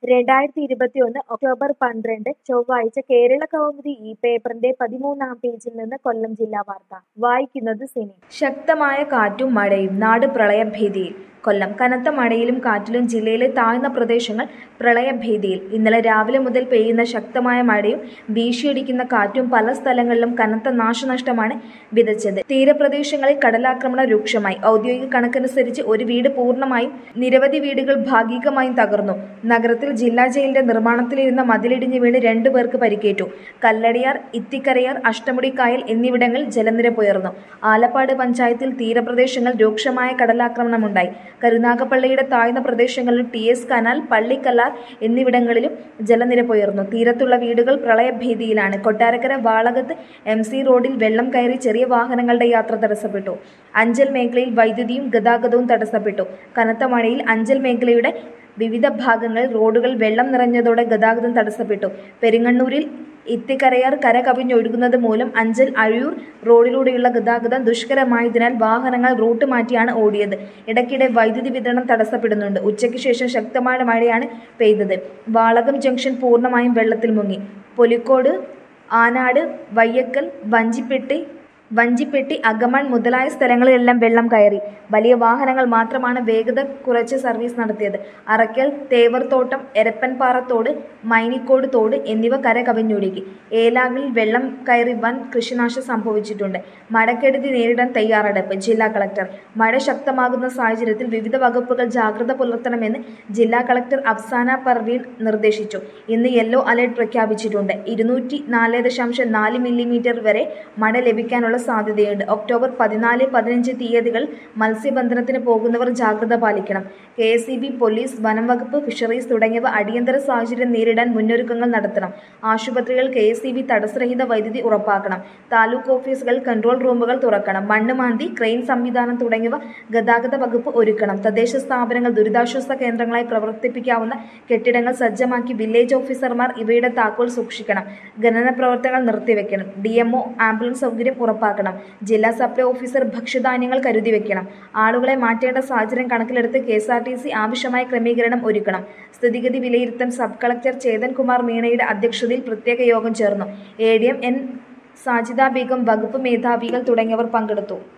രണ്ടായിരത്തി ഇരുപത്തിയൊന്ന് ഒക്ടോബർ പന്ത്രണ്ട് ചൊവ്വാഴ്ച കേരള കൗമുദി ഈ പേപ്പറിന്റെ പതിമൂന്നാം പേജിൽ നിന്ന് കൊല്ലം ജില്ലാ വാർത്ത വായിക്കുന്നത് സിനി ശക്തമായ കാറ്റും മഴയും നാട് പ്രളയഭീതിയിൽ കൊല്ലം കനത്ത മഴയിലും കാറ്റിലും ജില്ലയിലെ താഴ്ന്ന പ്രദേശങ്ങൾ പ്രളയഭീതിയിൽ ഇന്നലെ രാവിലെ മുതൽ പെയ്യുന്ന ശക്തമായ മഴയും വീശിയടിക്കുന്ന കാറ്റും പല സ്ഥലങ്ങളിലും കനത്ത നാശനഷ്ടമാണ് വിതച്ചത് തീരപ്രദേശങ്ങളിൽ കടലാക്രമണം രൂക്ഷമായി ഔദ്യോഗിക കണക്കനുസരിച്ച് ഒരു വീട് പൂർണ്ണമായും നിരവധി വീടുകൾ ഭാഗികമായും തകർന്നു നഗരത്തിൽ ജില്ലാ ജയിലിന്റെ നിർമ്മാണത്തിലിരുന്ന മതിലിടിഞ്ഞ് വീണ് രണ്ടു പേർക്ക് പരിക്കേറ്റു കല്ലടിയാർ ഇത്തിക്കരയാർ അഷ്ടമുടി കായൽ എന്നിവിടങ്ങളിൽ ജലനിരപ്പുയർന്നു ആലപ്പാട് പഞ്ചായത്തിൽ തീരപ്രദേശങ്ങൾ രൂക്ഷമായ കടലാക്രമണമുണ്ടായി കരുനാഗപ്പള്ളിയുടെ താഴ്ന്ന പ്രദേശങ്ങളിലും ടി എസ് കനാൽ പള്ളിക്കല്ലാർ എന്നിവിടങ്ങളിലും ജലനിരപ്പുയർന്നു തീരത്തുള്ള വീടുകൾ പ്രളയഭീതിയിലാണ് കൊട്ടാരക്കര വാളകത്ത് എം സി റോഡിൽ വെള്ളം കയറി ചെറിയ വാഹനങ്ങളുടെ യാത്ര തടസ്സപ്പെട്ടു അഞ്ചൽ മേഖലയിൽ വൈദ്യുതിയും ഗതാഗതവും തടസ്സപ്പെട്ടു കനത്ത മഴയിൽ അഞ്ചൽ മേഖലയുടെ വിവിധ ഭാഗങ്ങളിൽ റോഡുകൾ വെള്ളം നിറഞ്ഞതോടെ ഗതാഗതം തടസ്സപ്പെട്ടു പെരിങ്ങണ്ണൂരിൽ ഇത്തിക്കരയാർ കര കവിഞ്ഞൊഴുകുന്നത് മൂലം അഞ്ചൽ അഴിയൂർ റോഡിലൂടെയുള്ള ഗതാഗതം ദുഷ്കരമായതിനാൽ വാഹനങ്ങൾ റൂട്ട് മാറ്റിയാണ് ഓടിയത് ഇടയ്ക്കിടെ വൈദ്യുതി വിതരണം തടസ്സപ്പെടുന്നുണ്ട് ഉച്ചയ്ക്ക് ശേഷം ശക്തമായ മഴയാണ് പെയ്തത് വാളകം ജംഗ്ഷൻ പൂർണ്ണമായും വെള്ളത്തിൽ മുങ്ങി പൊലിക്കോട് ആനാട് വയ്യക്കൽ വഞ്ചിപ്പെട്ടി വഞ്ചിപ്പെട്ടി അഗമൺ മുതലായ സ്ഥലങ്ങളിലെല്ലാം വെള്ളം കയറി വലിയ വാഹനങ്ങൾ മാത്രമാണ് വേഗത കുറച്ച് സർവീസ് നടത്തിയത് അറയ്ക്കൽ തേവർത്തോട്ടം എരപ്പൻപാറത്തോട് മൈനിക്കോട് തോട് എന്നിവ കര കവിഞ്ഞൊഴുകി ഏലാകളിൽ വെള്ളം കയറി വൻ കൃഷിനാശം സംഭവിച്ചിട്ടുണ്ട് മഴക്കെടുതി നേരിടാൻ തയ്യാറെടുപ്പ് ജില്ലാ കളക്ടർ മഴ ശക്തമാകുന്ന സാഹചര്യത്തിൽ വിവിധ വകുപ്പുകൾ ജാഗ്രത പുലർത്തണമെന്ന് ജില്ലാ കളക്ടർ അഫ്സാന പർവീൺ നിർദ്ദേശിച്ചു ഇന്ന് യെല്ലോ അലർട്ട് പ്രഖ്യാപിച്ചിട്ടുണ്ട് ഇരുന്നൂറ്റി നാല് ദശാംശം നാല് മില്ലിമീറ്റർ വരെ മഴ ലഭിക്കാനുള്ള സാധ്യതയുണ്ട് ഒക്ടോബർ പതിനാല് പതിനഞ്ച് തീയതികൾ മത്സ്യബന്ധനത്തിന് പോകുന്നവർ ജാഗ്രത പാലിക്കണം K S E B police വനം വകുപ്പ് ഫിഷറീസ് തുടങ്ങിയവ അടിയന്തര സാഹചര്യം നേരിടാൻ മുന്നൊരുക്കങ്ങൾ നടത്തണം ആശുപത്രികൾ കെ എസ് ഇ ബി തടസ്സരഹിത വൈദ്യുതി ഉറപ്പാക്കണം താലൂക്ക് ഓഫീസുകൾ കൺട്രോൾ റൂമുകൾ തുറക്കണം മണ്ണ് മാന്തി ക്രെയിൻ സംവിധാനം തുടങ്ങിയവ ഗതാഗത വകുപ്പ് ഒരുക്കണം തദ്ദേശ സ്ഥാപനങ്ങൾ ദുരിതാശ്വാസ കേന്ദ്രങ്ങളായി പ്രവർത്തിപ്പിക്കാവുന്ന കെട്ടിടങ്ങൾ സജ്ജമാക്കി വില്ലേജ് ഓഫീസർമാർ ഇവയുടെ താക്കോൽ സൂക്ഷിക്കണം ഖനന പ്രവർത്തനങ്ങൾ നിർത്തിവെക്കണം ഡി എംഒ ആംബുലൻസ് സൗകര്യം ഉറപ്പാക്കണം ജില്ലാ സപ്ലൈ ഓഫീസർ ഭക്ഷ്യധാന്യങ്ങൾ കരുതി വെക്കണം ആളുകളെ മാറ്റേണ്ട സാഹചര്യം കണക്കിലെടുത്ത് K S R T C ആവശ്യമായ ക്രമീകരണം ഒരുക്കണം സ്ഥിതിഗതി വിലയിരുത്താൻ സബ് കളക്ടർ ചേതൻ കുമാർ മീണയുടെ അധ്യക്ഷതയിൽ പ്രത്യേക യോഗം ചേർന്നു A D M N Sajida Begum വകുപ്പ് മേധാവികൾ തുടങ്ങിയവർ പങ്കെടുത്തു